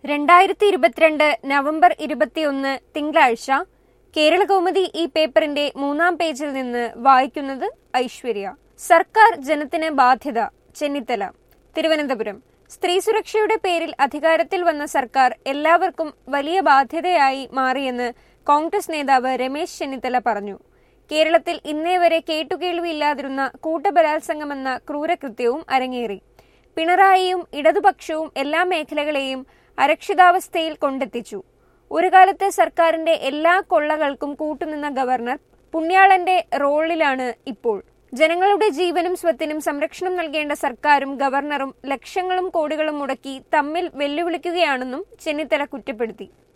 രണ്ടായിരത്തി ഇരുപത്തിരണ്ട് നവംബർ ഇരുപത്തിയൊന്ന് തിങ്കളാഴ്ച കേരളകൗമുദി ഈ പേപ്പറിന്റെ മൂന്നാം പേജിൽ നിന്ന് വായിക്കുന്നത് ഐശ്വര്യ സർക്കാർ ജനത്തിന് ബാധ്യത ചെന്നിത്തല തിരുവനന്തപുരം സ്ത്രീ സുരക്ഷയുടെ പേരിൽ അധികാരത്തിൽ വന്ന സർക്കാർ എല്ലാവർക്കും വലിയ ബാധ്യതയായി മാറിയെന്ന് കോൺഗ്രസ് നേതാവ് രമേശ് ചെന്നിത്തല പറഞ്ഞു കേരളത്തിൽ ഇന്നേ വരെ കേട്ടുകേൾവിയില്ലാതിരുന്ന കൂട്ടബലാത്സംഗമെന്ന ക്രൂരകൃത്യവും അരങ്ങേറി പിണറായിയും ഇടതുപക്ഷവും എല്ലാ മേഖലകളെയും അരക്ഷിതാവസ്ഥയിൽ കൊണ്ടെത്തിച്ചു ഒരു കാലത്ത് സർക്കാരിന്റെ എല്ലാ കൊള്ളകൾക്കും കൂട്ടുനിന്ന ഗവർണർ പുണ്യാളന്റെ റോളിലാണ് ഇപ്പോൾ ജനങ്ങളുടെ ജീവനും സ്വത്തിനും സംരക്ഷണം നൽകേണ്ട സർക്കാരും ഗവർണറും ലക്ഷങ്ങളും കോടികളും മുടക്കി തമ്മിൽ വെല്ലുവിളിക്കുകയാണെന്നും ചെന്നിത്തല കുറ്റപ്പെടുത്തി